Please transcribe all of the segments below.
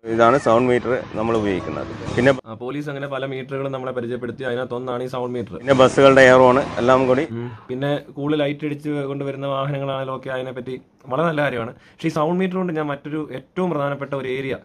ഇതാണ് sound metre നമ്മൾ ഉപയോഗിക്കുന്നത് പിന്നെ ആ, പോലീസ് അങ്ങനെ പല മീറ്ററുകളും നമ്മളെ പരിചയപ്പെടുത്തി അതിനകത്തൊന്നാണ് ഈ സൗണ്ട് മീറ്റർ പിന്നെ ബസ്സുകളുടെ എയർ ഹോൺ എല്ലാം കൂടി പിന്നെ കൂടുതൽ ലൈറ്റ് അടിച്ച് കൊണ്ടുവരുന്ന വാഹനങ്ങളാണെങ്കിലും ഒക്കെ അതിനെപ്പറ്റി വളരെ നല്ല കാര്യമാണ് പക്ഷേ ഈ സൗണ്ട് മീറ്റർ കൊണ്ട് ഞാൻ മറ്റൊരു ഏറ്റവും പ്രധാനപ്പെട്ട ഒരു ഏരിയ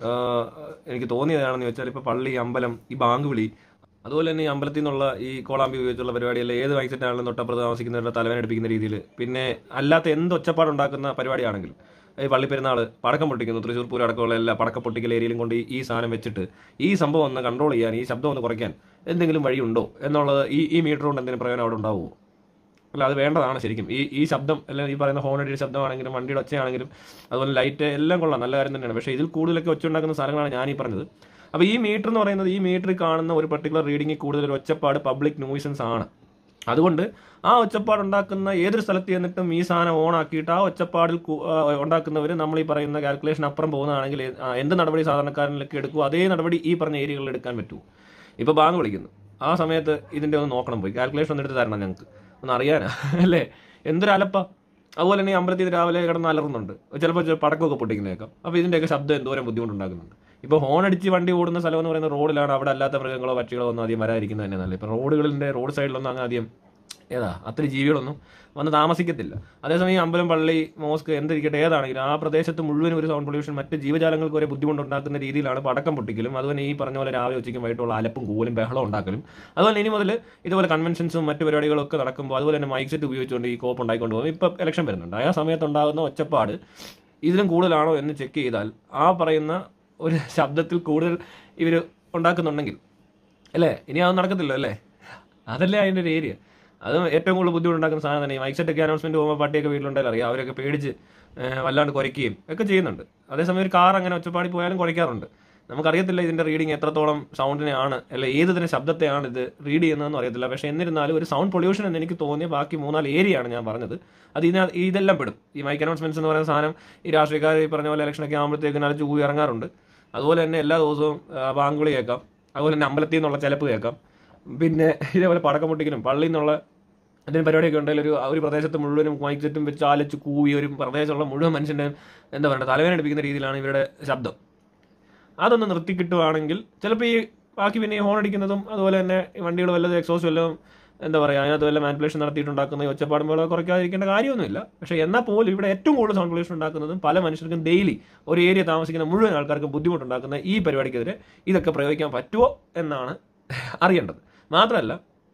എനിക്ക് തോന്നിയതാണെന്ന് വെച്ചാൽ ഇപ്പോൾ പള്ളി അമ്പലം ഈ ബാങ്ക് വിളി അതുപോലെ തന്നെ ഈ അമ്പലത്തിൽ നിന്നുള്ള ഈ കോളാമ്പി ഉപയോഗിച്ചുള്ള പരിപാടിയല്ല ഏത് വൈസെറ്റ് ആണെങ്കിലും തൊട്ടപ്പുറത്ത് താമസിക്കുന്നവരുടെ തലവേനടുപ്പിക്കുന്ന രീതിയിൽ പിന്നെ അല്ലാത്ത എന്ത് ഒച്ചപ്പാടുണ്ടാക്കുന്ന പരിപാടിയാണെങ്കിലും ഈ പള്ളിപ്പെരുന്നാൾ പടക്കം പൊട്ടിക്കുന്നു തൃശ്ശൂർ പൂരം അടക്കമുള്ള എല്ലാ പടക്കം പൊട്ടിക്കൽ ഏരിയയിലും കൊണ്ട് ഈ- ഈ സാധനം വെച്ചിട്ട് ഈ സംഭവം ഒന്ന് കൺട്രോൾ ചെയ്യാൻ ഈ ശബ്ദം ഒന്ന് കുറയ്ക്കാൻ എന്തെങ്കിലും വഴിയുണ്ടോ എന്നുള്ളത് ഈ ഈ മീറ്റർ കൊണ്ട് എന്തെങ്കിലും പ്രയോജനം അവിടെ ഉണ്ടാവുമോ അല്ല അത് വേണ്ടതാണ് ശരിക്കും ഈ ഈ ശബ്ദം അല്ലെങ്കിൽ ഈ പറയുന്ന ഹോണടിയുടെ ശബ്ദമാണെങ്കിലും വണ്ടിയുടെ ഒച്ചയാണെങ്കിലും അതുപോലെ ലൈറ്റ് എല്ലാം കൊള്ളാം നല്ല കാര്യം തന്നെയാണ് പക്ഷേ ഇതിൽ കൂടുതലൊക്കെ ഒച്ച ഉണ്ടാക്കുന്ന സ്ഥലങ്ങളാണ് ഞാൻ ഈ പറഞ്ഞത് അപ്പോൾ ഈ മീറ്റർ എന്ന് പറയുന്നത് ഈ മീറ്ററിൽ കാണുന്ന ഒരു പർട്ടിക്കുലർ റീഡിങ്ങിൽ കൂടുതൽ ഒരു ഒച്ചപ്പാട് പബ്ലിക് നോയിസൻസ് ആണ് അതുകൊണ്ട് ആ ഒച്ചപ്പാട് ഉണ്ടാക്കുന്ന ഏതൊരു സ്ഥലത്ത് ചെന്നിട്ടും ഈ സാധനം ഓൺ ആക്കിയിട്ട് ആ ഒച്ചപ്പാടിൽ ഉണ്ടാക്കുന്നവർ നമ്മൾ ഈ പറയുന്ന കാൽക്കുലേഷൻ അപ്പുറം പോകുന്നതാണെങ്കിൽ ഏ- ആ എന്ത് നടപടി സാധാരണക്കാരനിലേക്ക് എടുക്കുമോ അതേ നടപടി ഈ പറഞ്ഞ ഏരിയകളിൽ എടുക്കാൻ പറ്റുമോ ഇപ്പോൾ ബാങ്ക് വിളിക്കുന്നു ആ സമയത്ത് ഇതിൻ്റെ ഒന്ന് നോക്കണം പോയി കാൽക്കുലേഷൻ ഒന്ന് എടുത്ത് തരണം ഞങ്ങൾക്ക് ഒന്ന് അറിയാനാ അല്ലേ എന്തൊരു അലപ്പ അതുപോലെ തന്നെ ഈ അമ്പലത്തിൽ ഇത് രാവിലെ കിടന്ന് അലറുന്നുണ്ട് ചിലപ്പോൾ ചില പടക്കമൊക്കെ പൊട്ടിക്കുന്നേക്കാം അപ്പോൾ ഇതിൻ്റെയൊക്കെ ശബ്ദം എന്തോരം ബുദ്ധിമുട്ടുണ്ടാക്കുന്നുണ്ട് ഇപ്പോൾ ഹോൺ അടിച്ച് വണ്ടി ഓടുന്ന സ്ഥലം എന്ന് പറയുന്ന റോഡിലാണ് അവിടെ അല്ലാത്ത മൃഗങ്ങളോ പക്ഷികളോ ഒന്നും അധികം വരാതിരിക്കുന്നത് തന്നെ നല്ലത് ഇപ്പോൾ റോഡുകളിൻ്റെ റോഡ് സൈഡിലൊന്നും അങ്ങനെ അധികം ഏതാ അത്ര ജീവികളൊന്നും വന്ന് താമസിക്കത്തില്ല അതേസമയം ഈ അമ്പലം പള്ളി മോസ്ക് എന്തിരിക്കട്ടെ ഏതാണെങ്കിലും ആ പ്രദേശത്ത് മുഴുവൻ ഒരു സൗണ്ട് പൊല്യൂഷൻ മറ്റ് ജീവജാലങ്ങൾക്ക് ഒരു ബുദ്ധിമുട്ടുണ്ടാക്കുന്ന രീതിയിലാണ് പടക്കം പൊട്ടിക്കലും അതുപോലെ ഈ പറഞ്ഞ പോലെ രാവിലെ ഉച്ചയ്ക്കും വൈകിട്ടുള്ള അലപ്പും കൂലും ബഹളം ഉണ്ടാക്കലും അതുപോലെ ഇനി മുതൽ ഇതുപോലെ കൺവെൻഷൻസും മറ്റു പരിപാടികളും ഒക്കെ നടക്കുമ്പോൾ അതുപോലെ തന്നെ മൈക്ക് സെറ്റ് ഉപയോഗിച്ചുകൊണ്ട് ഈ കോപ്പ് ഉണ്ടായിക്കൊണ്ട് പോകും ഇപ്പം ഇലക്ഷൻ വരുന്നുണ്ട് ആ സമയത്ത് ഉണ്ടാകുന്ന ഒച്ചപ്പാട് ഇതിലും കൂടുതലാണോ എന്ന് ചെക്ക് ചെയ്താൽ ആ പറയുന്ന ഒരു ശബ്ദത്തിൽ കൂടുതൽ ഇവർ ഉണ്ടാക്കുന്നുണ്ടെങ്കിൽ അല്ലേ ഇനി അത് നടക്കത്തില്ല അല്ലേ അതല്ലേ അതിൻ്റെ ഒരു ഏരിയ അത് ഏറ്റവും കൂടുതൽ ബുദ്ധിമുട്ടുണ്ടാക്കുന്ന സാധനം തന്നെ ഈ മൈക്ക് സെറ്റൊക്കെ അനൗൺസ്മെന്റ് പോകുമ്പോൾ പാട്ടിയൊക്കെ വീട്ടിലുണ്ടെങ്കിൽ അറിയാം അവരൊക്കെ പേടിച്ച് ഏഹ്, വല്ലാണ്ട് കുരയ്ക്കുകയും ഒക്കെ ചെയ്യുന്നുണ്ട് അതേസമയം ഒരു കാർ അങ്ങനെ ഒച്ചപ്പാടി പോയാലും കുരയ്ക്കാറുണ്ട് നമുക്കറിയത്തില്ല ഇതിന്റെ റീഡിങ് എത്രത്തോളം സൗണ്ടിനെയാണ് അല്ല ഏത് തരം ശബ്ദത്തെയാണ് ഇത് റീഡ് ചെയ്യുന്നതെന്ന് അറിയത്തില്ല പക്ഷേ എന്നിരുന്നാലും ഒരു സൗണ്ട് പൊല്യൂഷൻ എന്ന് എനിക്ക് തോന്നിയ ബാക്കി മൂന്നാല് ഏരിയ ആണ് ഞാൻ പറഞ്ഞത് അത് ഇതിനകത്ത് ഇതെല്ലാം പെടും ഈ മൈക്ക് അനൗൺസ്മെന്റ്സ് എന്ന് പറയുന്ന സാധനം ഈ രാഷ്ട്രീയക്കാർ ഈ പറഞ്ഞ പോലെ ഇലക്ഷനൊക്കെ ആകുമ്പോഴത്തേക്കും അലച്ചു കൂടി ഇറങ്ങാറുണ്ട് അതുപോലെ തന്നെ എല്ലാ ദിവസവും ആ, ബാങ്കുകളി കേൾക്കാം അതുപോലെ തന്നെ അമ്പലത്തിൽ നിന്നുള്ള ചിലപ്പ് കേൾക്കാം പിന്നെ ഇതേപോലെ പടക്കം പൊട്ടിക്കലും പള്ളിയിൽ നിന്നുള്ള എന്തെങ്കിലും പരിപാടിയൊക്കെ ഉണ്ടെങ്കിൽ ഒരു ഒരു പ്രദേശത്ത് മുഴുവനും മൈക്ക് സെറ്റും വെച്ച് ആലച്ച് കൂവി ഒരു പ്രദേശമുള്ള മുഴുവൻ മനുഷ്യൻ്റെ എന്താ പറയുക തലവേദന എടുപ്പിക്കുന്ന രീതിയിലാണ് ഇവരുടെ ശബ്ദം അതൊന്ന് നിർത്തി കിട്ടുവാണെങ്കിൽ ചിലപ്പോൾ ഈ ബാക്കി പിന്നെ ഈ ഹോൺ അടിക്കുന്നതും അതുപോലെ തന്നെ ഈ വണ്ടികൾ വല്ലതും എക്സോസ് വല്ലതും എന്താ പറയുക അതിനകത്ത് വല്ല മാനിപ്പുലേഷൻ നടത്തിയിട്ടുണ്ടാക്കുന്ന ഈ ഒച്ചപ്പാടുമ്പോൾ കുറയ്ക്കാതിരിക്കേണ്ട കാര്യമൊന്നുമില്ല പക്ഷേ എന്നാൽ പോലും ഇവിടെ ഏറ്റവും കൂടുതൽ സൗണ്ട് പൊല്യൂഷൻ ഉണ്ടാക്കുന്നതും പല മനുഷ്യർക്കും ഡെയിലി ഒരു ഏരിയ താമസിക്കുന്ന മുഴുവൻ ആൾക്കാർക്കും ബുദ്ധിമുട്ടുണ്ടാക്കുന്ന ഈ പരിപാടിക്കെതിരെ ഇതൊക്കെ പ്രയോഗിക്കാൻ പറ്റുമോ എന്നാണ് അറിയേണ്ടത് മാത്രമല്ല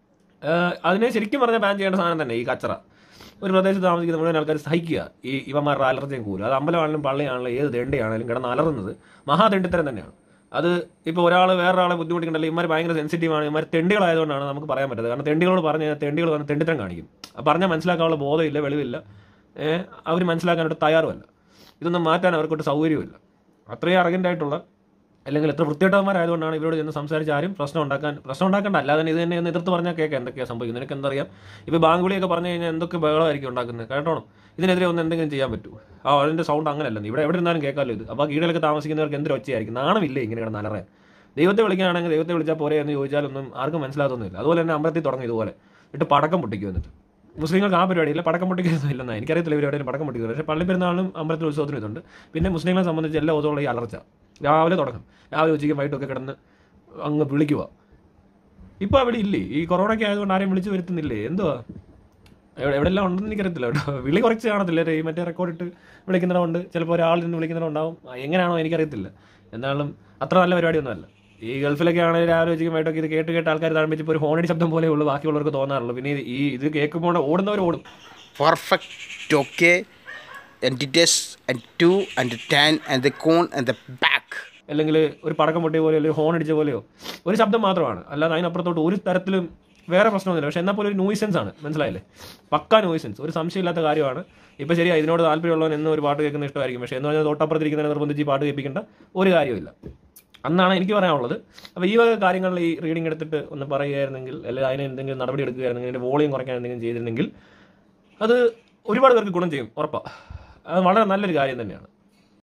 ഏഹ് അതിനെ ശരിക്കും പറഞ്ഞാൽ ബാൻ ചെയ്യേണ്ട സാധനം തന്നെ ഈ കച്ചറ ഒരു പ്രദേശത്ത് താമസിക്കുന്ന മുഴുവൻ ആൾക്കാർ സഹിക്കുക ഈ ഇവന്മാരുടെ അലർച്ചയും കൂലും അത് അമ്പലമാണെങ്കിലും പള്ളിയാണെങ്കിലും ഏത് തെണ്ടിയാണെങ്കിലും കിടന്ന് അലറുന്നത് മഹാതെണ്ടിത്തരം തന്നെയാണ് അത് ഇപ്പോൾ ഒരാൾ വേറൊരാളെ ബുദ്ധിമുട്ടിക്കണ്ടല്ലോ ഇമാർ ഭയങ്കര സെൻസിറ്റീവാണ് ഇമാർ തെണ്ടികളായതുകൊണ്ടാണ് നമുക്ക് പറയാൻ പറ്റുന്നത് കാരണം തെണ്ടികളോട് പറഞ്ഞു കഴിഞ്ഞാൽ തെണ്ടികൾ വന്ന് തെണ്ടിത്തരം കാണിക്കും അത് പറഞ്ഞാൽ മനസ്സിലാക്കാനുള്ള ബോധമില്ല വെളിവില്ല അവർ മനസ്സിലാക്കാനായിട്ട് തയ്യാറുമല്ല ഇതൊന്നും മാറ്റാൻ അവർക്കൊട്ട് സൗകര്യമില്ല അത്രയും അറഗൻ്റ് ആയിട്ടുള്ള അല്ലെങ്കിൽ എത്ര വൃത്തികെട്ടവന്മാരായതുകൊണ്ടാണ് ഇവരോട് ചെന്ന് സംസാരിച്ച് ആരും പ്രശ്നം ഉണ്ടാക്കാൻ പ്രശ്നം ഉണ്ടാക്കണ്ട അല്ലാതെ തന്നെ ഇത് തന്നെ ഒന്ന് എതിർത്ത് പറഞ്ഞാൽ കേൾക്കാം എന്തൊക്കെയാണ് സംഭവിക്കുന്നത് നിനക്ക് എന്തറിയാം ഇപ്പോൾ ബാങ്കുളിയൊക്കെ പറഞ്ഞു കഴിഞ്ഞാൽ എന്തൊക്കെ ബഹളമായിരിക്കും ഉണ്ടാക്കുന്നത് കേട്ടോ ഇതിനെതിരെ ഒന്ന് എന്തെങ്കിലും ചെയ്യാൻ പറ്റുമോ ആ അതിൻ്റെ സൗണ്ട് അങ്ങനെയല്ല ഇവിടെ എവിടെ ഇരുന്നാലും കേൾക്കാമല്ലോ ഇത് അപ്പോൾ കീഴിലൊക്കെ താമസിക്കുന്നവർക്ക് എന്തൊരു ഒച്ചയായിരിക്കും നാണമില്ലേ ഇങ്ങനെ കിടന്ന് അലറാൻ ദൈവത്തെ വിളിക്കുകയാണെങ്കിൽ ദൈവത്തെ വിളിച്ചാൽ പോരെ എന്ന് ചോദിച്ചാലൊന്നും ആർക്കും മനസ്സിലാകത്തൊന്നുമില്ല അതുപോലെ തന്നെ അമ്പലത്തിൽ തുടങ്ങി ഇതുപോലെ ഇട്ട് പടക്കം പൊട്ടിക്കും എന്നിട്ട് മുസ്ലിങ്ങൾക്ക് ആ പരിപാടിയില്ല പടക്കം പൊട്ടിക്കുന്നൊന്നും ഇല്ലെന്നാണ് എനിക്കറിയത്തില്ല ഇവർ എവിടെയും പടക്കം പൊട്ടിക്കുന്നത് പക്ഷേ പള്ളി പെരുന്നാളിനും അമ്പലത്തിൽ ഉത്സവത്തിനും ഇതുണ്ട് പിന്നെ മുസ്ലിങ്ങളെ സംബന്ധിച്ച് എല്ലാ ദിവസവും ഈ അലർച്ച രാവിലെ തുടങ്ങും രാവിലെ ഉച്ചയ്ക്ക് വൈകിട്ടൊക്കെ കിടന്ന് അങ്ങ് വിളിക്കുക ഇപ്പോൾ അവിടെ ഇല്ലേ ഈ കൊറോണയ്ക്ക് ആയതുകൊണ്ട് ആരെയും വിളിച്ചു വരുത്തുന്നില്ലേ എന്തുവാ എവിടെ എവിടെല്ലാം ഉണ്ടെന്ന് എനിക്കറിയത്തില്ല കേട്ടോ വിളി കുറച്ച് കാണത്തില്ല ഈ മറ്റേ റെക്കോർഡ് ഇട്ട് വിളിക്കുന്നതുകൊണ്ട് ചിലപ്പോൾ ഒരാളിൽ നിന്ന് വിളിക്കുന്നതുണ്ടാവും എങ്ങനെയാണോ എനിക്കറിയത്തില്ല എന്നാലും അത്ര നല്ല പരിപാടിയൊന്നുമല്ല ഈ ഗൾഫിലൊക്കെ ആണെങ്കിൽ രാവിലെ ഉച്ചയ്ക്ക് വൈകിട്ടൊക്കെ ഇത് കേട്ട് കേട്ട് ആൾക്കാർ താഴ്മിച്ച് ഇപ്പോൾ ഒരു ഹോണടി ശബ്ദം പോലെ ഉള്ളൂ ബാക്കിയുള്ളവർക്ക് തോന്നാറുള്ളൂ പിന്നെ ഈ ഇത് കേൾക്കുമ്പോൾ ഓടുന്നവർ ഓടും perfect okay entities and two and ten and the cone and the back അല്ലെങ്കിൽ ഒരു പടക്കം പൊട്ടിയ പോലെയോ അല്ലെങ്കിൽ ഹോൺ അടിച്ച പോലെയോ ഒരു ശബ്ദം മാത്രമാണ് അല്ലാതെ അതിനപ്പുറത്തോട്ട് ഒരു തരത്തിലും വേറെ പ്രശ്നമൊന്നുമില്ല പക്ഷെ എന്നാൽ പോലും ഒരു നോയിസൻസ് ആണ് മനസ്സിലായില്ലേ പക്ക നോയിസൻസ് ഒരു സംശയമില്ലാത്ത കാര്യമാണ് ഇപ്പോൾ ശരി ഇതിനോട് താല്പര്യമുള്ളവൻ എന്നും ഒരു പാട്ട് കേൾക്കുന്ന ഇഷ്ടമായിരിക്കും പക്ഷേ എന്ന് പറഞ്ഞാൽ തൊട്ടപ്പുറത്തിരിക്കുന്നതിനെ നിർബന്ധിച്ച് ഈ പാട്ട് കേൾപ്പിക്കേണ്ട ഒരു കാര്യമില്ല അന്നാണ് എനിക്ക് പറയാനുള്ളത് അപ്പോൾ ഈ വക കാര്യങ്ങളിൽ ഈ റീഡിംഗ് എടുത്തിട്ട് ഒന്ന് പറയുകയായിരുന്നെങ്കിൽ അല്ലെങ്കിൽ അതിന് എന്തെങ്കിലും നടപടി എടുക്കുകയായിരുന്നെങ്കിൽ അതിൻ്റെ വോളിയം കുറയ്ക്കാൻ എന്തെങ്കിലും ചെയ്തിരുന്നെങ്കിൽ അത് ഒരുപാട് പേർക്ക് ഗുണം ചെയ്യും ഉറപ്പാണ് അത് വളരെ നല്ലൊരു കാര്യം തന്നെയാണ്